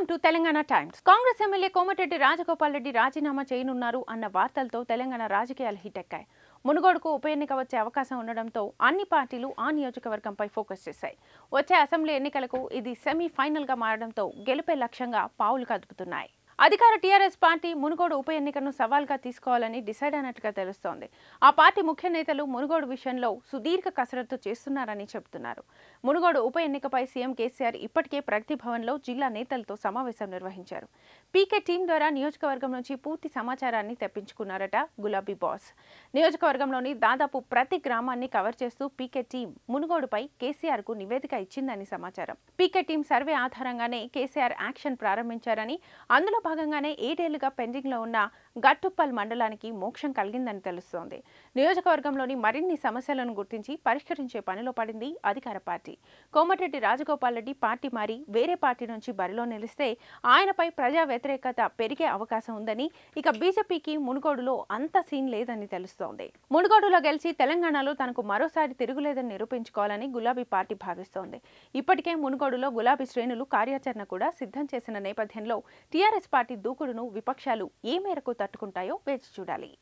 to Telangana Times Congress MLA Komatireddy Rajagopal Reddy రాజీనామా చేయనున్నారు అన్న వార్తలతో తెలంగాణ రాజకీయాలు హిట్ ఎక్కాయి మునుగోడుకు ఉప ఎన్నిక వచ్చే అవకాశం ఉండడంతో అన్ని పార్టీలు ఆ నియోజకవర్గంపై ఫోకస్ చేశాయి వచ్చే అసెంబ్లీ ఎన్నికలకు ఇది సెమీ ఫైనల్ గా మారడంతో గెలుపే లక్ష్యంగా పావులు కదుపుతున్నాయి అధికార టీఆర్ఎస్ పార్టీ మునుగోడు ఉప ఎన్నికను సవాల్గా తీసుకోవాలని డిసైడ్ అయినట్టుగా తెలుస్తోంది ఆ పార్టీ ముఖ్య నేతలు మునుగోడు విషయంలో సుదీర్ఘ కసరత్తు చేస్తున్నారని చెబుతున్నారు మునుగోడు ఉప ఎన్నికపై సీఎం కేసీఆర్ ఇప్పటికే ప్రగతి భవన్లో జిల్లా నేతలతో సమావేశం నిర్వహించారు పీకే టీం ద్వారా నియోజకవర్గం నుంచి పూర్తి సమాచారాన్ని తెప్పించుకున్నారట గులాబీ బాస్ నియోజకవర్గంలోని దాదాపు ప్రతి గ్రామాన్ని కవర్ చేస్తూ పీకే టీం మునుగోడుపై కేసీఆర్ కు నివేదిక ఇచ్చిందని సమాచారం పీకే టీం సర్వే ఆధారంగానే కేసీఆర్ యాక్షన్ ప్రారంభించారని అందులో భాగంగానే ఏడేళ్లుగా పెండింగ్ లో ఉన్న గట్టుప్పల్ మండలానికి మోక్షం కలిగిందని తెలుస్తోంది నియోజకవర్గంలోని మరిన్ని సమస్యలను గుర్తించి పరిష్కరించే పనిలో పడింది అధికార పార్టీ కోమటిరెడ్డి రాజగోపాల్ రెడ్డి పార్టీ మారి వేరే పార్టీ నుంచి బరిలో నిలిస్తే ఆయనపై ప్రజా వ్యతిరేకత పెరిగే అవకాశం ఉందని ఇక బీజేపీకి మునుగోడులో అంత సీన్ లేదని తెలుస్తోంది మునుగోడులో గెలిచి తెలంగాణలో తనకు మరోసారి తిరుగులేదని నిరూపించుకోవాలని గులాబీ పార్టీ భావిస్తోంది ఇప్పటికే మునుగోడులో గులాబీ శ్రేణులు కార్యాచరణ కూడా సిద్ధం చేసిన నేపథ్యంలో టీఆర్ఎస్ పార్టీ దూకుడును విపక్షాలు ఏ మేరకు తట్టుకుంటాయో వేచి చూడాలి